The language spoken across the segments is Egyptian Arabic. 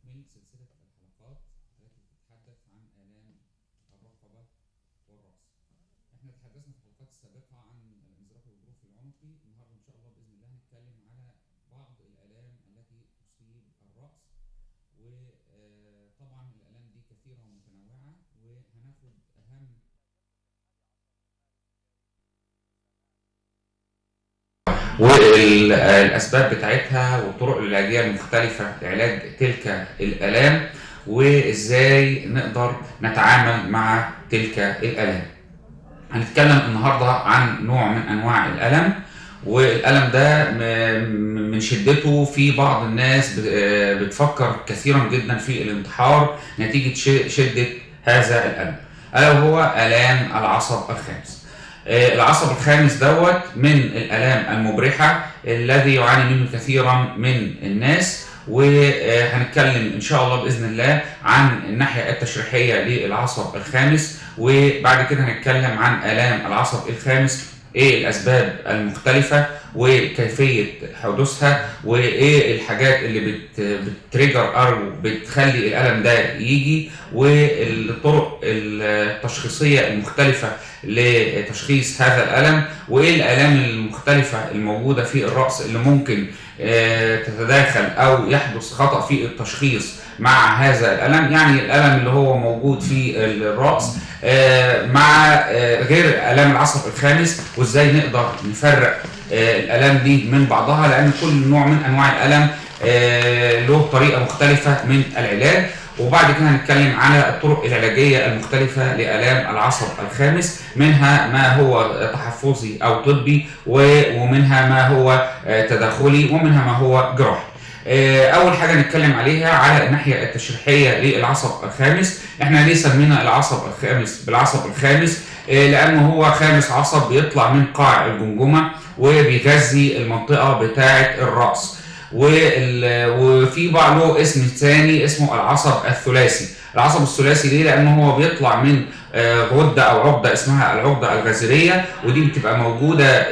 نستكمل سلسلة الحلقات التي تتحدث عن آلام الرقبة والرأس. احنا تحدثنا في الحلقات السابقة عن الانزلاق الغضروفي العنقي، النهارده إن شاء الله بإذن الله هنتكلم على بعض الآلام التي تصيب الرأس وطبعا الآلام دي كثيرة ومتنوعة وهناخد أهم والاسباب بتاعتها والطرق العلاجيه المختلفه لعلاج تلك الالام وازاي نقدر نتعامل مع تلك الالام. هنتكلم النهارده عن نوع من انواع الالم والالم ده م- من شدته في بعض الناس ب- بتفكر كثيرا جدا في الانتحار نتيجه ش- شده هذا الالم الا وهو الام العصب الخامس. آه، العصب الخامس دوت من الالام المبرحه الذي يعاني منه كثيرا من الناس وهنتكلم ان شاء الله باذن الله عن الناحيه التشريحيه للعصب الخامس وبعد كده هنتكلم عن الام العصب الخامس ايه الاسباب المختلفه وكيفيه حدوثها وايه الحاجات اللي بت بتريجر او بتخلي الالم ده يجي والطرق التشخيصيه المختلفه لتشخيص هذا الالم وايه الالام المختلفه الموجوده في الراس اللي ممكن آه، تتداخل او يحدث خطا في التشخيص مع هذا الالم يعني الالم اللي هو موجود في الراس آه، مع آه، غير الام العصب الخامس وازاي نقدر نفرق آه، الالام دي من بعضها لان كل نوع من انواع الالم آه، له طريقه مختلفه من العلاج وبعد كده هنتكلم على الطرق العلاجيه المختلفه لالام العصب الخامس منها ما هو تحفظي او طبي و- ومنها ما هو آه، تداخلي ومنها ما هو جراحي. آه، اول حاجه نتكلم عليها على الناحيه التشريحيه للعصب الخامس احنا ليه سمينا العصب الخامس بالعصب الخامس آه، لانه هو خامس عصب بيطلع من قاع الجمجمه وبيغذي المنطقه بتاعه الراس وال- وفي بقى له اسم ثاني اسمه العصب الثلاثي العصب الثلاثي ليه لانه هو بيطلع من آه، غده او عقده اسمها العقده الغازريه ودي بتبقى موجوده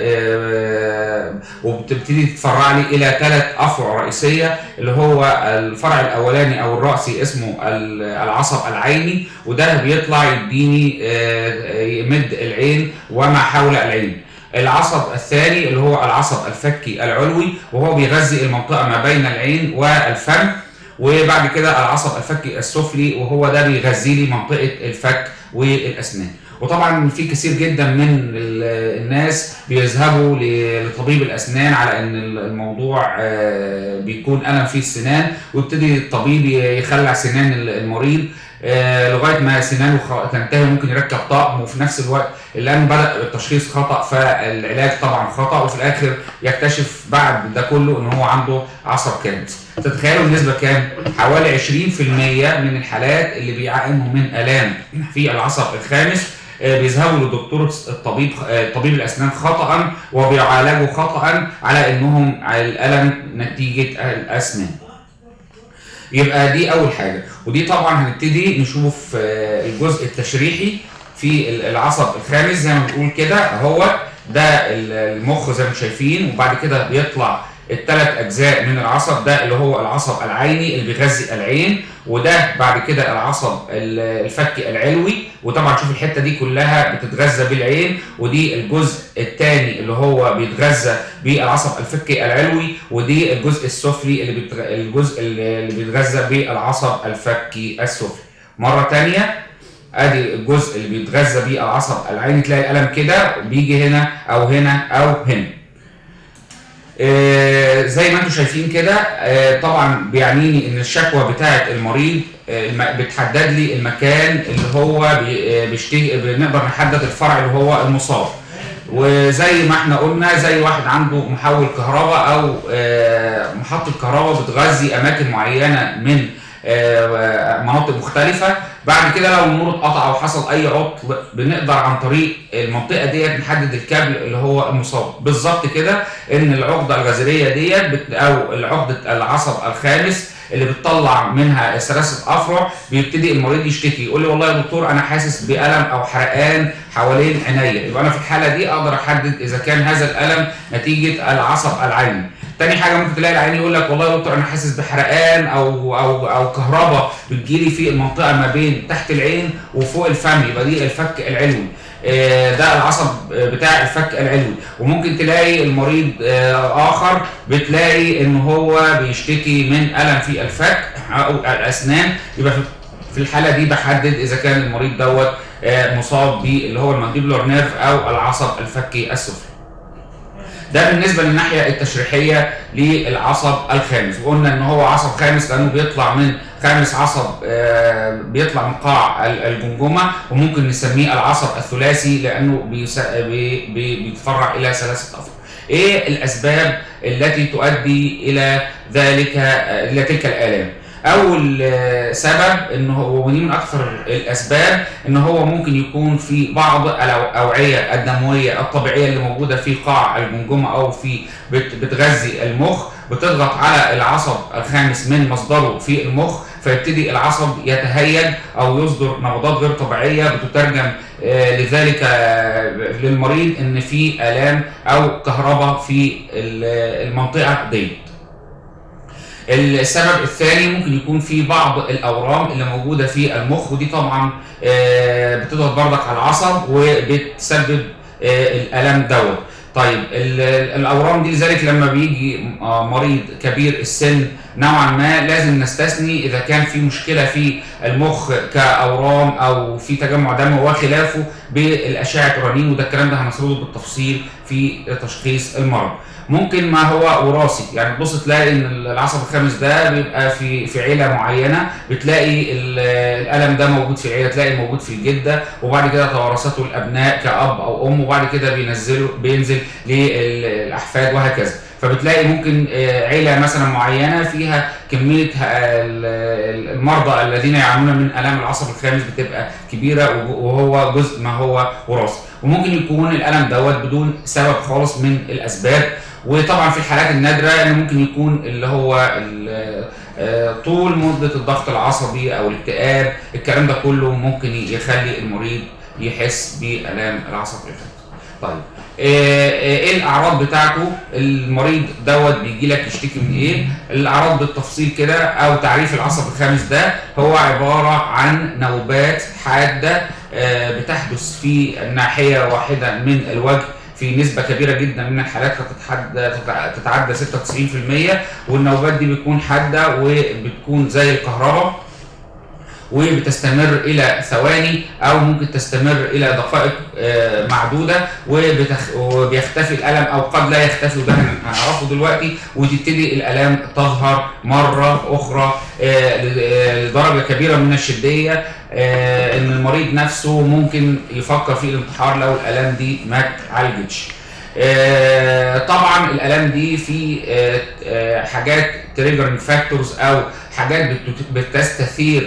آه، وبتبتدي تتفرع لي الى ثلاث افرع رئيسيه اللي هو الفرع الاولاني او الراسي اسمه ال- العصب العيني وده بيطلع يديني آه، يمد العين وما حول العين العصب الثاني اللي هو العصب الفكي العلوي وهو بيغذي المنطقه ما بين العين والفم وبعد كده العصب الفكي السفلي وهو ده بيغذي لي منطقه الفك والاسنان وطبعا في كثير جدا من ال- الناس بيذهبوا ل- لطبيب الاسنان على ان الموضوع آه، بيكون الم في السنان ويبتدي الطبيب يخلع سنان المريض آه، لغايه ما سنانه خ- تنتهي ممكن يركب طقم وفي نفس الوقت الان بدا التشخيص خطا فالعلاج طبعا خطا وفي الاخر يكتشف بعد ده كله ان هو عنده عصب كامس تتخيلوا النسبه كام حوالي 20% من الحالات اللي بيعانوا من الام في العصب الخامس آه، بيذهبوا لدكتور الطبيب آه، طبيب الاسنان خطا وبيعالجوا خطا على انهم على الالم نتيجه الاسنان يبقى دي اول حاجه ودي طبعا هنبتدي نشوف آه، الجزء التشريحي في ال- العصب الخامس زي ما بنقول كده اهو ده ال- المخ زي ما انتم شايفين وبعد كده بيطلع الثلاث اجزاء من العصب ده اللي هو العصب العيني اللي بيغذي العين وده بعد كده العصب ال- الفكي العلوي وطبعا شوف الحته دي كلها بتتغذى بالعين ودي الجزء الثاني اللي هو بيتغذى بالعصب الفكي العلوي ودي الجزء السفلي اللي بيتغ... الجزء اللي بيتغذى بالعصب الفكي السفلي مره ثانيه ادي الجزء اللي بيتغذى بيه العصب العيني تلاقي القلم كده بيجي هنا او هنا او هنا آه، زي ما انتم شايفين كده آه، طبعا بيعنيني ان الشكوى بتاعه المريض آه، الم- بتحدد لي المكان اللي هو بي- آه، بيشتكي بنقدر نحدد الفرع اللي هو المصاب وزي ما احنا قلنا زي واحد عنده محول كهرباء او آه، محطه كهرباء بتغذي اماكن معينه من آه، مناطق مختلفه بعد كده لو النور اتقطع او حصل اي عطل بنقدر عن طريق المنطقه ديت نحدد الكابل اللي هو المصاب بالظبط كده ان العقده الغازريه ديت بت- او عقده العصب الخامس اللي بتطلع منها ثلاثه افرع بيبتدي المريض يشتكي يقول لي والله يا دكتور انا حاسس بالم او حرقان حوالين عينيا يبقى انا في الحاله دي اقدر احدد اذا كان هذا الالم نتيجه العصب العيني تاني حاجه ممكن تلاقي العيان يقول لك والله يا دكتور انا حاسس بحرقان او او او كهرباء بتجيلي في المنطقه ما بين تحت العين وفوق الفم يبقى دي الفك العلوي آه، ده العصب بتاع الفك العلوي وممكن تلاقي المريض آه، اخر بتلاقي ان هو بيشتكي من الم في الفك او الاسنان يبقى في الحاله دي بحدد اذا كان المريض دوت آه، مصاب باللي هو المانديبولار نيرف او العصب الفكي السفلي ده بالنسبه للناحيه التشريحيه للعصب الخامس وقلنا ان هو عصب خامس لانه بيطلع من خامس عصب آه، بيطلع من قاع الجمجمه وممكن نسميه العصب الثلاثي لانه بيتفرع الى ثلاثه افرع. ايه الاسباب التي تؤدي الى ذلك آه، الى تلك الالام؟ اول آه، سبب ان هو ودي من اكثر الاسباب ان هو ممكن يكون في بعض الاوعيه الدمويه الطبيعيه اللي موجوده في قاع الجمجمه او في بتغذي المخ بتضغط على العصب الخامس من مصدره في المخ فيبتدي العصب يتهيج او يصدر نبضات غير طبيعيه بتترجم آه، لذلك آه، للمريض ان في الام او كهرباء في المنطقه ديت. السبب الثاني ممكن يكون في بعض الاورام اللي موجوده في المخ ودي طبعا آه، بتضغط بردك على العصب وبتسبب الالم دوت. طيب الاورام دي لذلك لما بيجي آه، مريض كبير السن نوعا ما لازم نستثني اذا كان في مشكله في المخ كاورام او في تجمع دم وخلافه بالاشعه الرنين وده الكلام ده هنسرده بالتفصيل في تشخيص المرض. ممكن ما هو وراثي يعني تبص تلاقي ان العصب الخامس ده بيبقى في في عيله معينه بتلاقي الالم ده موجود في العيله تلاقي موجود في الجده وبعد كده توارثته الابناء كاب او ام وبعد كده بينزلوا بينزل للاحفاد وهكذا فبتلاقي ممكن آه، عيله مثلا معينه فيها كميه المرضى الذين يعانون من الام العصب الخامس بتبقى كبيره وهو جزء ما هو وراثي وممكن يكون الالم دوت بدون سبب خالص من الاسباب وطبعا في الحالات النادره انه ممكن يكون اللي هو آه، طول مده الضغط العصبي او الاكتئاب الكلام ده كله ممكن يخلي المريض يحس بالام العصب الخامس طيب آه، آه، ايه الاعراض بتاعته المريض دوت بيجي لك يشتكي من ايه الاعراض بالتفصيل كده او تعريف العصب الخامس ده هو عباره عن نوبات حاده آه، بتحدث في ناحيه واحده من الوجه في نسبة كبيرة جدا من الحالات تتعدى 96% والنوبات دي بتكون حادة وبتكون زي الكهرباء وبتستمر الى ثواني او ممكن تستمر الى دقائق آه، معدوده وبيختفي الالم او قد لا يختفي وده هنعرفه دلوقتي وتبتدي الالام تظهر مره اخرى آه، آه، لدرجه كبيره من الشديه ان المريض نفسه ممكن يفكر في الانتحار لو الالام دي ما اتعالجتش. طبعا الالام دي في حاجات تريجرنج فاكتورز او حاجات بتستثير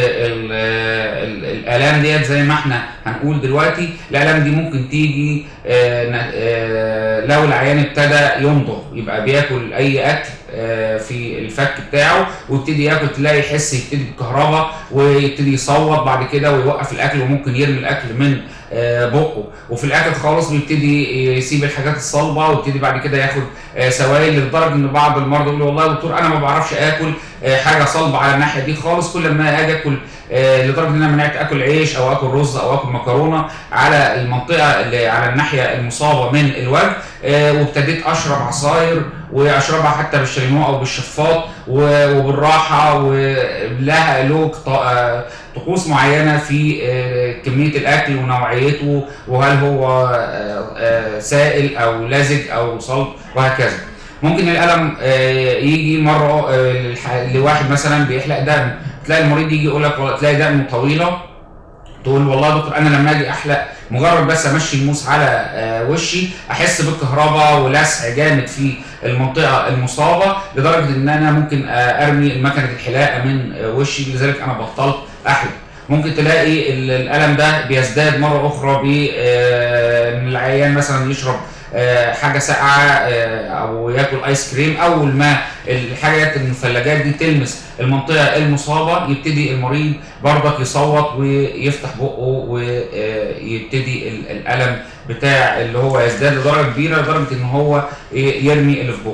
الالام ديت زي ما احنا هنقول دلوقتي الالام دي ممكن تيجي آه، آه، لو العيان ابتدى يمضغ يبقى بياكل اي اكل آه، في الفك بتاعه ويبتدي ياكل تلاقي يحس يبتدي بالكهرباء ويبتدي يصوت بعد كده ويوقف الاكل وممكن يرمي الاكل من بقه وفي الاخر خالص بيبتدي يسيب الحاجات الصلبه ويبتدي بعد كده ياخد سوائل لدرجه ان بعض المرضى يقول والله يا دكتور انا ما بعرفش اكل حاجه صلبه على الناحيه دي خالص كل ما اجي اكل آه، لدرجه ان انا منعت اكل عيش او اكل رز او اكل مكرونه على المنطقه اللي على الناحيه المصابه من الوجه آه، وابتديت اشرب عصاير واشربها حتى بالشاليمو او بالشفاط وبالراحه ولها له آه، طقوس معينه في كميه الاكل ونوعيته وهل هو سائل او لزج او صلب وهكذا. ممكن الالم يجي مره لواحد مثلا بيحلق دم تلاقي المريض يجي يقول لك تلاقي دقنه طويله تقول والله يا دكتور انا لما اجي احلق مجرد بس امشي الموس على آه، وشي احس بالكهرباء ولسع جامد في المنطقه المصابه لدرجه ان انا ممكن آه، ارمي مكنه الحلاقه من آه، وشي لذلك انا بطلت احلق ممكن تلاقي الالم ده بيزداد مره اخرى ان العيان مثلا يشرب آه، حاجه ساقعه آه، او ياكل ايس كريم اول ما الحاجات المثلجات دي تلمس المنطقه المصابه يبتدي المريض برضك يصوت ويفتح بقه ويبتدي الالم بتاع اللي هو يزداد لدرجه كبيره لدرجه ان هو يرمي اللي في بقه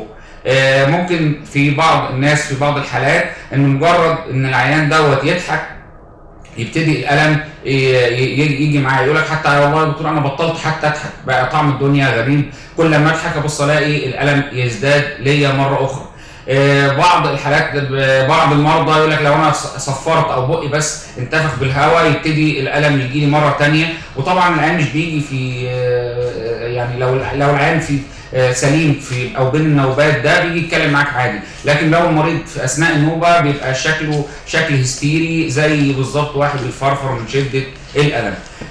آه، ممكن في بعض الناس في بعض الحالات ان مجرد ان العيان دوت يضحك يبتدي الالم ي- ي- يجي معاه يقول لك حتى والله يا دكتور انا بطلت حتى اضحك بقى طعم الدنيا غريب كل ما اضحك ابص الاقي الالم يزداد ليا مره اخرى آه، بعض الحالات ب- بعض المرضى يقول لك لو انا ص- صفرت او بقي بس انتفخ بالهواء يبتدي الالم يجي لي مره تانية وطبعا العيان مش بيجي في آه، يعني لو لو العيان في آه، سليم في او بين النوبات ده بيجي يتكلم معاك عادي لكن لو المريض في اثناء النوبه بيبقى شكله شكل هستيري زي بالظبط واحد بيفرفر من شده الالم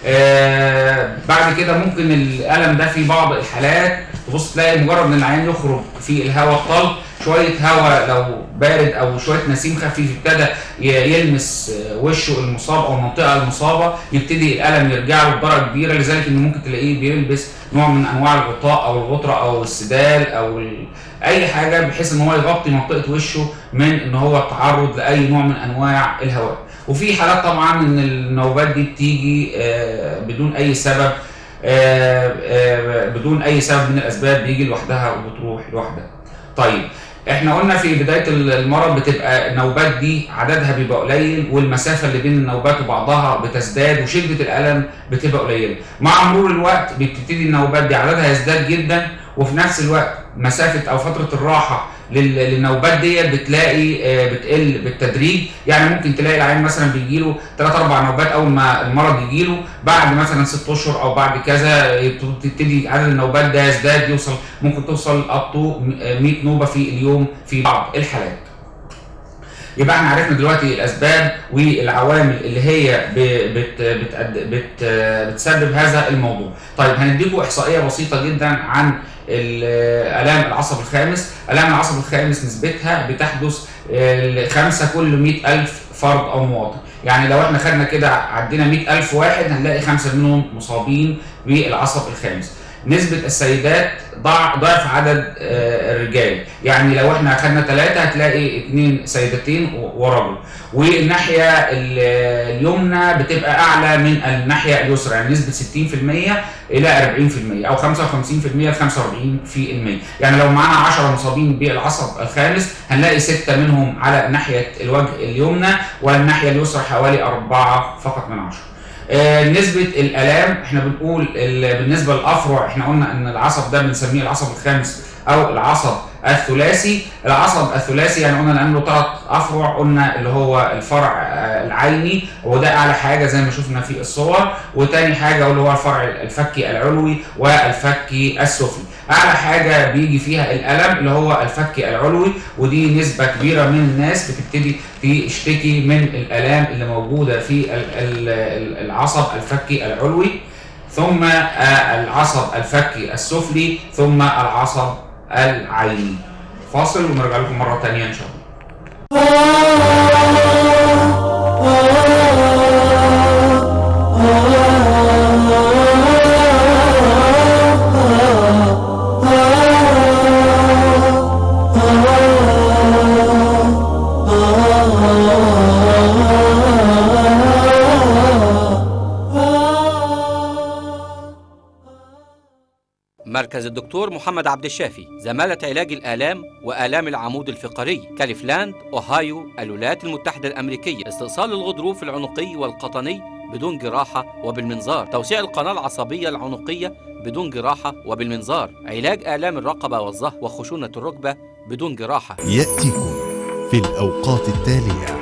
آه بعد كده ممكن الالم ده في بعض الحالات تبص تلاقي مجرد ان العيان يخرج في الهواء الطلق شويه هواء لو بارد او شويه نسيم خفيف ابتدى ي- يلمس آه، وشه المصاب او المنطقه المصابه يبتدي الالم يرجع له بدرجه كبيره لذلك ان ممكن تلاقيه بيلبس نوع من انواع الغطاء او الغطره او السدال او ال... اي حاجه بحيث ان هو يغطي منطقه وشه من ان هو التعرض لاي نوع من انواع الهواء وفي حالات طبعا ان النوبات دي بتيجي آه، بدون اي سبب آه، آه، بدون اي سبب من الاسباب بيجي لوحدها وبتروح لوحدها طيب احنا قلنا في بدايه المرض بتبقى النوبات دي عددها بيبقى قليل والمسافه اللي بين النوبات وبعضها بتزداد وشده الالم بتبقى قليله مع مرور الوقت بتبتدي النوبات دي عددها يزداد جدا وفي نفس الوقت مسافه او فتره الراحه لل- للنوبات ديت بتلاقي آه، بتقل بالتدريج يعني ممكن تلاقي العيان مثلا بيجي له 3 4 نوبات اول ما المرض يجي له بعد مثلا 6 اشهر او بعد كذا يبت- تبتدي عدد النوبات ده يزداد يوصل ممكن توصل اب تو 100 نوبه في اليوم في بعض الحالات يبقى احنا عرفنا دلوقتي الاسباب والعوامل اللي هي ب- بت بت بت بتسبب هذا الموضوع. طيب هنديكم احصائيه بسيطه جدا عن ال- الام العصب الخامس، الام العصب الخامس نسبتها بتحدث ال- خمسه كل 100000 فرد او مواطن، يعني لو احنا خدنا كده عدينا 100000 واحد هنلاقي خمسه منهم مصابين بالعصب الخامس. نسبة السيدات ضع- ضعف عدد آه، الرجال يعني لو احنا اخدنا ثلاثة هتلاقي اثنين سيدتين و- ورجل والناحية ال- اليمنى بتبقى اعلى من الناحية اليسرى يعني نسبة 60% الى 40% او 55% ل 45% يعني لو معانا 10 مصابين بالعصب الخامس هنلاقي ستة منهم على ناحية الوجه اليمنى والناحية اليسرى حوالي أربعة فقط من عشرة آه، نسبة الآلام احنا بنقول ال- بالنسبة للأفرع احنا قلنا ان العصب ده بنسميه العصب الخامس او العصب الثلاثي العصب الثلاثي يعني قلنا لانه ثلاث افرع قلنا اللي هو الفرع آه، العيني وده اعلى حاجه زي ما شفنا في الصور وتاني حاجه اللي هو الفرع الفكي العلوي والفكي السفلي اعلى حاجه بيجي فيها الالم اللي هو الفكي العلوي ودي نسبه كبيره من الناس بتبتدي تشتكي من الالام اللي موجوده في ال- ال- ال- العصب الفكي العلوي ثم آه، العصب الفكي السفلي ثم العصب العيني فاصل ونرجع لكم مره ثانيه ان شاء الله مركز الدكتور محمد عبد الشافي زمالة علاج الآلام وآلام العمود الفقري كاليفلاند أوهايو الولايات المتحدة الأمريكية استئصال الغضروف العنقي والقطني بدون جراحة وبالمنظار توسيع القناة العصبية العنقية بدون جراحة وبالمنظار علاج آلام الرقبة والظهر وخشونة الركبة بدون جراحة يأتيكم في الأوقات التالية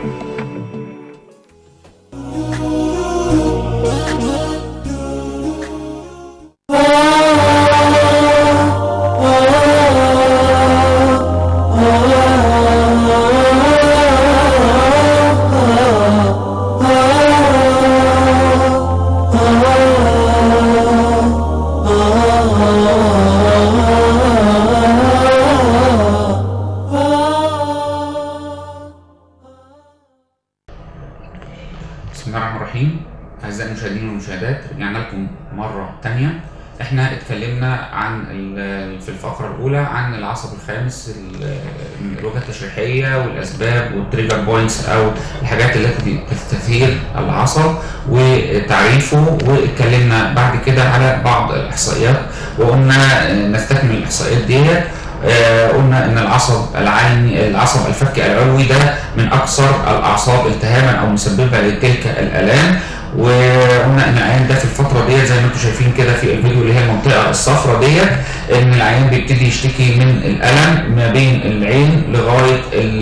بسم الله الرحمن الرحيم اعزائي المشاهدين والمشاهدات رجعنا لكم مره تانية احنا اتكلمنا عن ال- في الفقره الاولى عن العصب الخامس ال- الوجهه التشريحيه والاسباب والتريجر بوينتس او الحاجات التي تستثير العصب وتعريفه واتكلمنا بعد كده على بعض الاحصائيات وقلنا آه، نستكمل الاحصائيات ديت آه قلنا ان العصب العيني العصب الفكي العلوي ده من اكثر الاعصاب التهاما او مسببه لتلك الالام وقلنا ان العيان ده في الفتره ديت زي ما انتم شايفين كده في الفيديو اللي هي المنطقه الصفراء ديت ان العيان بيبتدي يشتكي من الالم ما بين العين لغايه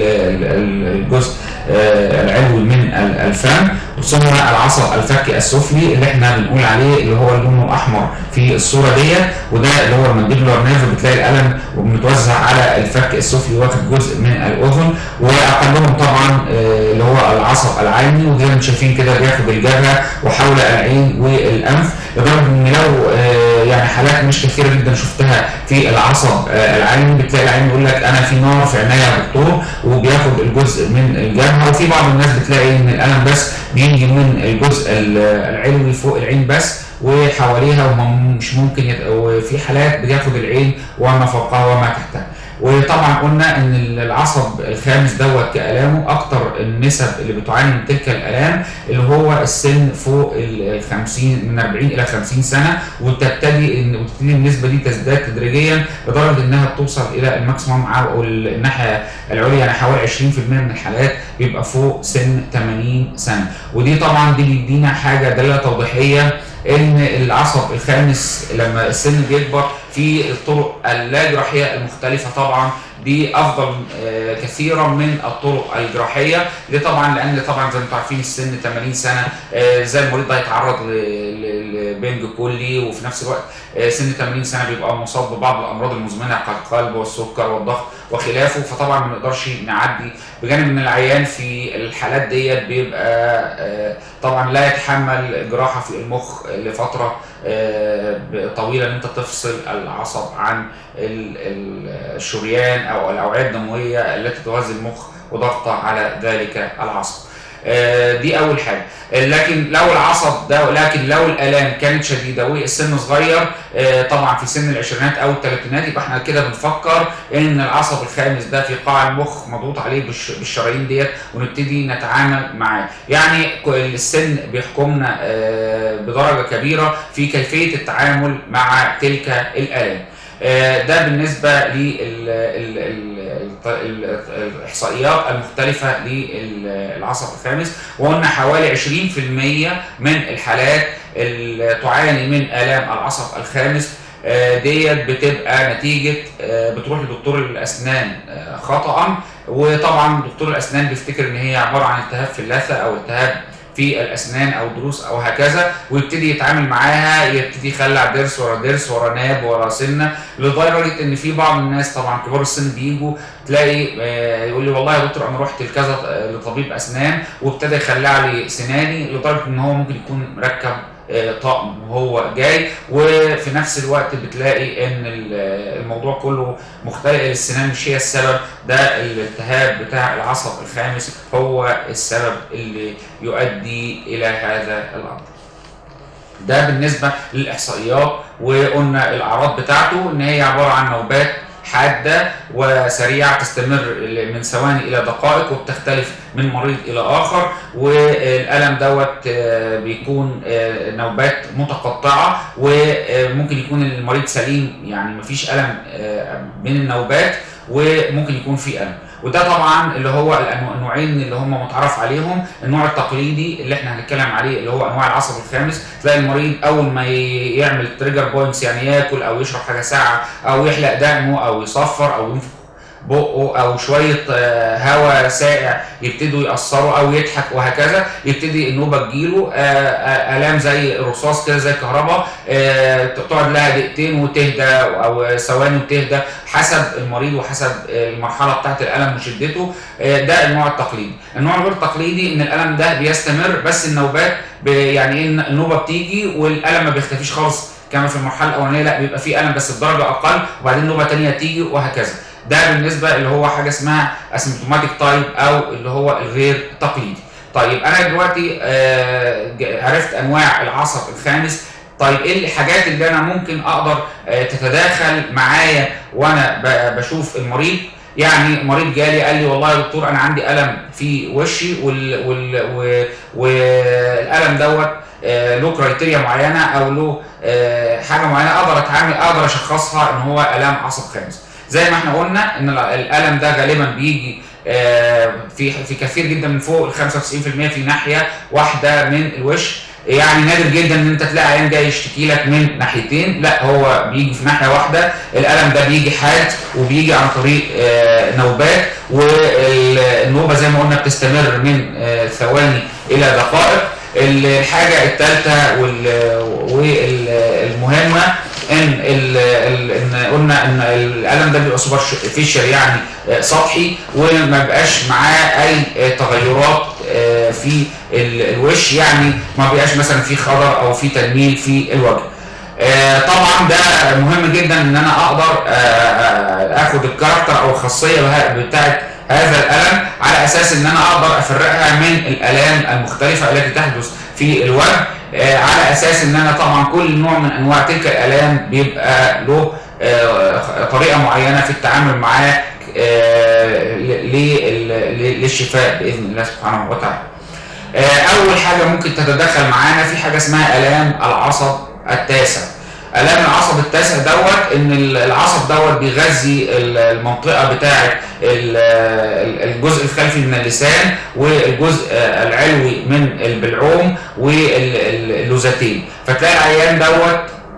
الجزء العلوي من الفم ثم العصب الفكي السفلي اللي احنا بنقول عليه اللي هو اللون الاحمر في الصوره ديت وده اللي هو المانديبولار نيرف بتلاقي الالم متوزع على الفك السفلي واخد جزء من الاذن واقلهم طبعا اللي هو العصب العيني وزي ما انتم شايفين كده بياخد الجبهه وحول العين والانف لدرجه ان لو يعني حالات مش كثيره جدا شفتها في العصب العيني بتلاقي العين يقول لك انا في نار في عينيا يا دكتور وبياخد الجزء من الجبهه وفي بعض الناس بتلاقي ان الالم بس بيجي من الجزء العلوي فوق العين بس وحواليها ومش ممكن يت... وفي حالات بتاخد العين وما فوقها وما تحتها وطبعا قلنا ان العصب الخامس دوت كالامه اكتر النسب اللي بتعاني من تلك الالام اللي هو السن فوق ال 50 من 40 الى 50 سنه وتبتدي ان وتبتدي النسبه دي تزداد تدريجيا لدرجه انها بتوصل الى الماكسيموم او الناحيه العليا يعني حوالي 20% من الحالات بيبقى فوق سن 80 سنه ودي طبعا دي بيدينا حاجه دلاله توضيحيه ان العصب الخامس لما السن بيكبر في الطرق اللا جراحيه المختلفه طبعا دي افضل كثيرا من الطرق الجراحيه دي طبعا لان طبعا زي ما انتم عارفين السن 80 سنه زي المريض ده هيتعرض لبنج كلي وفي نفس الوقت سن 80 سنه بيبقى مصاب ببعض الامراض المزمنه كالقلب والسكر والضغط وخلافه فطبعا ما نقدرش نعدي بجانب ان العيان في الحالات ديت بيبقى طبعا لا يتحمل جراحه في المخ لفتره طويله ان انت تفصل العصب عن الشريان او الاوعيه الدمويه التي تغذي المخ وضغطها على ذلك العصب. دي اول حاجه لكن لو العصب ده لكن لو الالام كانت شديده والسن صغير طبعا في سن العشرينات او الثلاثينات يبقى احنا كده بنفكر ان العصب الخامس ده في قاع المخ مضغوط عليه بالشرايين ديت ونبتدي نتعامل معاه يعني السن بيحكمنا بدرجه كبيره في كيفيه التعامل مع تلك الالام ده بالنسبه للاحصائيات المختلفه للعصب الخامس وقلنا حوالي 20% من الحالات اللي تعاني من الام العصب الخامس ديت بتبقى نتيجه بتروح لدكتور الاسنان خطا وطبعا دكتور الاسنان بيفتكر ان هي عباره عن التهاب في اللثه او التهاب في الاسنان او دروس او هكذا ويبتدي يتعامل معاها يبتدي يخلع ضرس ورا ضرس ورا ناب ورا سنه لدرجه ان في بعض الناس طبعا كبار السن بيجوا تلاقي يقول لي والله يا دكتور انا رحت لكذا لطبيب اسنان وابتدى يخلع لي سناني لدرجه ان هو ممكن يكون مركب طقم وهو جاي وفي نفس الوقت بتلاقي ان الموضوع كله مختلف السنان مش هي السبب ده الالتهاب بتاع العصب الخامس هو السبب اللي يؤدي الى هذا الامر ده بالنسبه للاحصائيات وقلنا الاعراض بتاعته ان هي عباره عن نوبات حاده وسريعه تستمر من ثواني الى دقائق وبتختلف من مريض الى اخر والالم دوت بيكون نوبات متقطعه وممكن يكون المريض سليم يعني مفيش الم بين النوبات وممكن يكون في الم وده طبعا اللي هو النوعين اللي هم متعرف عليهم النوع التقليدي اللي احنا هنتكلم عليه اللي هو انواع العصب الخامس تلاقي المريض اول ما يعمل تريجر بوينتس يعني ياكل او يشرب حاجه ساقعه او يحلق دقنه او يصفر او ينفخ بقه او شويه هواء ساقع يبتدوا ياثروا او يضحك وهكذا يبتدي النوبه تجيله الام زي الرصاص كده زي الكهرباء تقعد لها دقيقتين وتهدى او ثواني وتهدى حسب المريض وحسب المرحله بتاعت الالم وشدته ده النوع التقليدي النوع الغير التقليدي ان الالم ده بيستمر بس النوبات يعني ايه النوبه بتيجي والالم ما بيختفيش خالص كما في المرحله الاولانيه لا بيبقى في الم بس بدرجه اقل وبعدين نوبه ثانيه تيجي وهكذا ده بالنسبه اللي هو حاجه اسمها اسيمتوماتيك تايب او اللي هو الغير تقليدي طيب انا دلوقتي آه عرفت انواع العصب الخامس طيب ايه الحاجات اللي انا ممكن اقدر آه تتداخل معايا وانا بشوف المريض يعني مريض جالي قال لي والله يا دكتور انا عندي الم في وشي وال وال والالم دوت آه له كرايتيريا معينه او له حاجه معينه اقدر اتعامل اقدر اشخصها ان هو الام عصب خامس زي ما احنا قلنا ان الع- الالم ده غالبا بيجي آه، في في كثير جدا من فوق ال 95% في ناحيه واحده من الوش يعني نادر جدا ان انت تلاقي عيان جاي يشتكي لك من ناحيتين لا هو بيجي في ناحيه واحده الالم ده بيجي حاد وبيجي عن طريق آه، نوبات والنوبه زي ما قلنا بتستمر من آه، ثواني الى دقائق الحاجه الثالثه والمهمه ان ال ال ان قلنا ان الالم ده بيبقى سوبر فيشر يعني آه، سطحي وما بيبقاش معاه اي آه، تغيرات آه، في ال- الوش يعني ما بيبقاش مثلا في خضر او في تنميل في الوجه آه، طبعا ده مهم جدا ان انا اقدر آه، آه، اخد الكاركتر او الخاصيه بها- بتاعت هذا الالم على اساس ان انا اقدر افرقها من الالام المختلفه التي تحدث في الوجه آه، على اساس ان انا طبعا كل نوع من انواع تلك الالام بيبقى له آه، طريقه معينه في التعامل معاه آه، ل- لل- ل- للشفاء باذن الله سبحانه وتعالى. آه، اول حاجه ممكن تتدخل معانا في حاجه اسمها الام العصب التاسع الام العصب التاسع دوت ان ال- العصب دوت بيغذي ال- المنطقه بتاعه ال- ال- الجزء الخلفي من اللسان والجزء آه، العلوي من البلعوم واللوزتين فتلاقي العيان دوت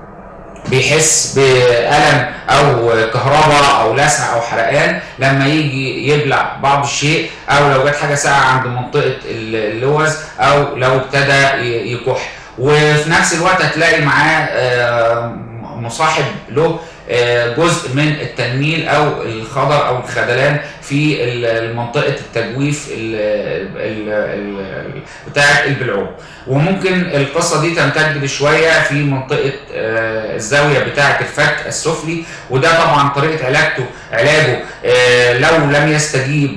بيحس بألم أو كهرباء أو لسع أو حرقان لما يجي يبلع بعض الشيء أو لو جت حاجة ساقعة عند منطقة اللوز أو لو ابتدى ي- يكح وفي نفس الوقت هتلاقي معاه آه، مصاحب له آه، جزء من التنميل او الخضر او الخدلان في ال- منطقه التجويف ال ال ال بتاعه البلعوم وممكن القصه دي تمتد شويه في منطقه آه، الزاويه بتاعه الفك السفلي وده طبعا طريقه علاجته علاجه آه، لو لم يستجيب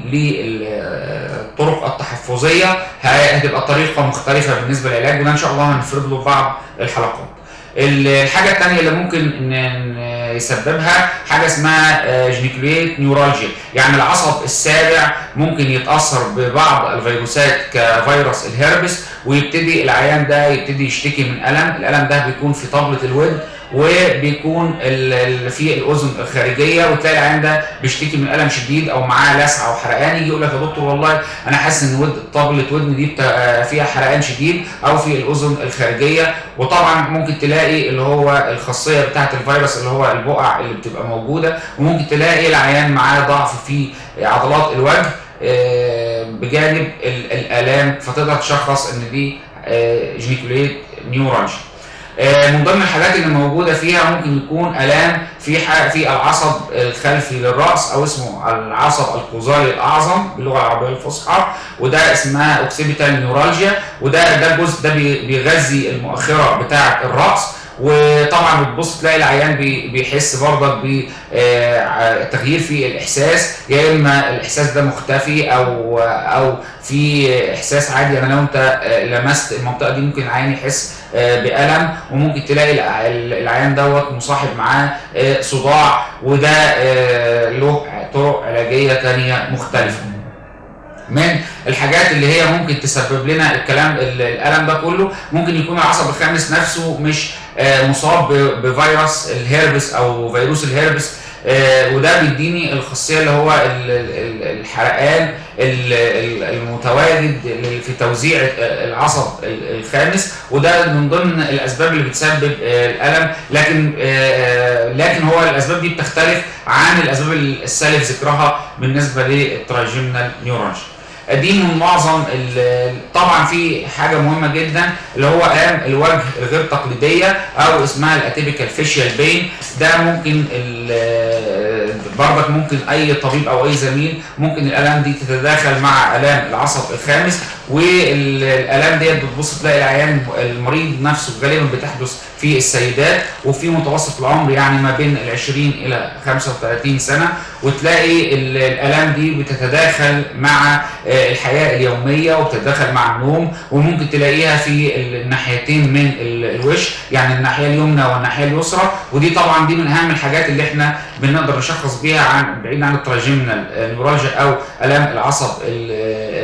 للطرق التحفظيه ه- هتبقى طريقه مختلفه بالنسبه للعلاج وده ان شاء الله هنفرد له في بعض الحلقات. الحاجه الثانيه اللي ممكن ان إن يسببها حاجه اسمها جينيكوليت نيورالجيا يعني العصب السابع ممكن يتاثر ببعض الفيروسات كفيروس الهربس ويبتدي العيان ده يبتدي يشتكي من الم الالم ده بيكون في طبله الود وبيكون ال- ال- في الاذن الخارجيه وتلاقي العيان ده بيشتكي من الم شديد او معاه لسعه او حرقان يجي يقول لك يا دكتور والله انا حاسس ان ود طبله ودني دي بتا- فيها حرقان شديد او في الاذن الخارجيه وطبعا ممكن تلاقي اللي هو الخاصيه بتاعه الفيروس اللي هو البقع اللي بتبقى موجوده وممكن تلاقي العيان معاه ضعف في عضلات الوجه آه، بجانب ال- الالام فتقدر تشخص ان دي جينيكوليت نيورالجيا آه، من ضمن الحاجات اللي موجوده فيها ممكن يكون الام في ح- في العصب الخلفي للراس او اسمه العصب القذري الاعظم باللغه العربيه الفصحى وده اسمها اوكسيبيتال نيورالجيا وده ده الجزء ده بي- بيغذي المؤخره بتاعه الراس وطبعا بتبص تلاقي العيان بي- بيحس برضك بتغيير في الاحساس يا اما الاحساس ده مختفي او او في احساس عادي يعني لو انت آه، لمست المنطقه دي ممكن العيان يحس آه، بالم وممكن تلاقي الع- العيان دوت مصاحب معاه آه، صداع وده آه، له طرق علاجيه تانية مختلفه من الحاجات اللي هي ممكن تسبب لنا الكلام ال- الالم ده كله ممكن يكون العصب الخامس نفسه مش آه، مصاب ب- بفيروس الهربس او فيروس الهربس آه، وده بيديني الخاصيه اللي هو ال- ال- الحرقان ال- ال- المتواجد ل- في توزيع العصب ال- الخامس وده من ضمن الاسباب اللي بتسبب آه، الالم لكن آه، لكن هو الاسباب دي بتختلف عن الاسباب السالف ذكرها بالنسبه للتراجمنال نيورالجيا دي من معظم ال- طبعا في حاجه مهمه جدا اللي هو الام الوجه الغير تقليديه او اسمها الاتيبيكال فيشيال بين ده ممكن ال- برضك ممكن اي طبيب او اي زميل ممكن الالام دي تتداخل مع الام العصب الخامس والالام ديت بتبص تلاقي العيان المريض نفسه غالبا بتحدث في السيدات وفي متوسط العمر يعني ما بين ال 20 الى 35 سنه وتلاقي ال- الالام دي بتتداخل مع آه، الحياه اليوميه وبتتداخل مع النوم وممكن تلاقيها في الناحيتين من ال- الوش يعني الناحيه اليمنى والناحيه اليسرى ودي طبعا دي من اهم الحاجات اللي احنا بنقدر نشخص بيها عن بعيد عن التراجمنال نيورالجيا او الام العصب ال- ال-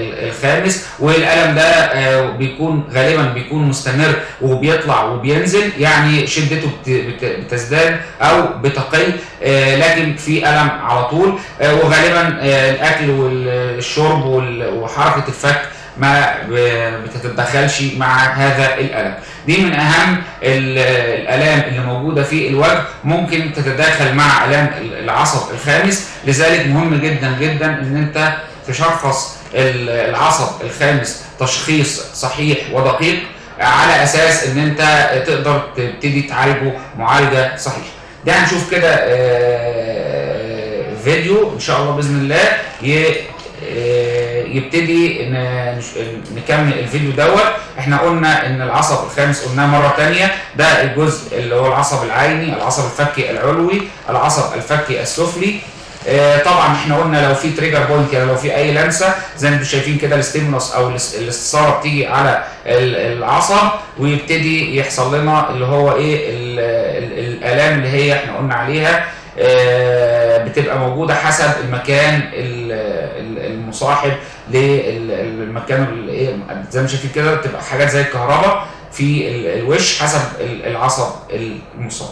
الخامس والالم ده آه، بيكون غالبا بيكون مستمر وبيطلع وبينزل يعني شدته بت- بت- بتزداد او بتقل آه، لكن في الم على طول آه، وغالبا آه، الاكل والشرب وال- وحركه الفك ما ب- بتتدخلش مع هذا الالم دي من اهم ال- الالام اللي موجوده في الوجه ممكن تتداخل مع الام العصب الخامس لذلك مهم جدا جدا ان انت تشخص ال- العصب الخامس تشخيص صحيح ودقيق على اساس ان انت تقدر تبتدي تعالجه معالجه صحيحه ده هنشوف كده آه، فيديو ان شاء الله باذن الله ي- آه، يبتدي ن- نش- نكمل الفيديو دوت احنا قلنا ان العصب الخامس قلناه مره تانية ده الجزء اللي هو العصب العيني العصب الفكي العلوي العصب الفكي السفلي آه، طبعا احنا قلنا لو في تريجر بوينت يعني لو في اي لمسه زي ما انتم شايفين كده الستيمولس او الاس- الاستثاره بتيجي على ال- العصب ويبتدي يحصل لنا اللي هو ايه ال- ال- الالام اللي هي احنا قلنا عليها آه، بتبقى موجوده حسب المكان ال- ال- المصاحب للمكان اللي ايه زي ما شايفين كده بتبقى حاجات زي الكهرباء في ال- الوش حسب ال- العصب المصاب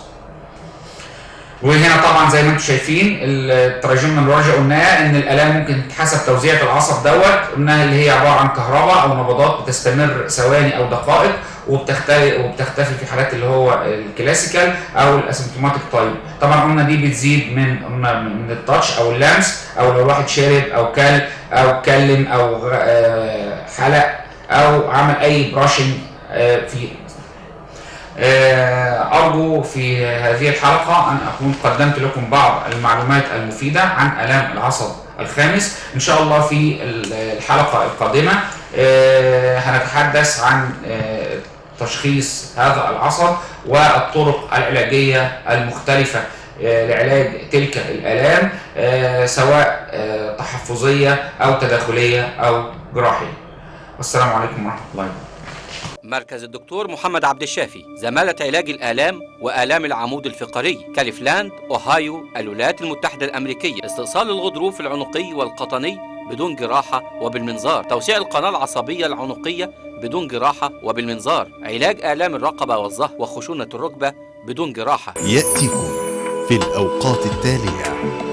وهنا طبعا زي ما انتم شايفين التراجمنا الرجع قلناه ان الالام ممكن تحسب توزيع العصب دوت قلناها اللي هي عباره عن كهرباء او نبضات بتستمر ثواني او دقائق وبتختفي وبتختفي في حالات اللي هو الكلاسيكال او الاسيمتوماتيك تايب طبعا قلنا دي بتزيد من قلنا من التاتش او اللمس او لو الواحد شرب او كل او اتكلم او آه، حلق او عمل اي براشنج في آه، أرجو في هذه الحلقة أن أكون قدمت لكم بعض المعلومات المفيدة عن آلام العصب الخامس إن شاء الله في الحلقة القادمة آه، هنتحدث عن آه، تشخيص هذا العصب والطرق العلاجية المختلفة آه، لعلاج تلك الآلام آه، سواء آه، تحفظية أو تداخلية أو جراحية والسلام عليكم ورحمة الله وبركاته مركز الدكتور محمد عبد الشافي زمالة علاج الآلام وآلام العمود الفقري كاليفلاند أوهايو الولايات المتحدة الأمريكية استئصال الغضروف العنقي والقطني بدون جراحة وبالمنظار توسيع القناة العصبية العنقية بدون جراحة وبالمنظار علاج آلام الرقبة والظهر وخشونة الركبة بدون جراحة يأتيكم في الأوقات التالية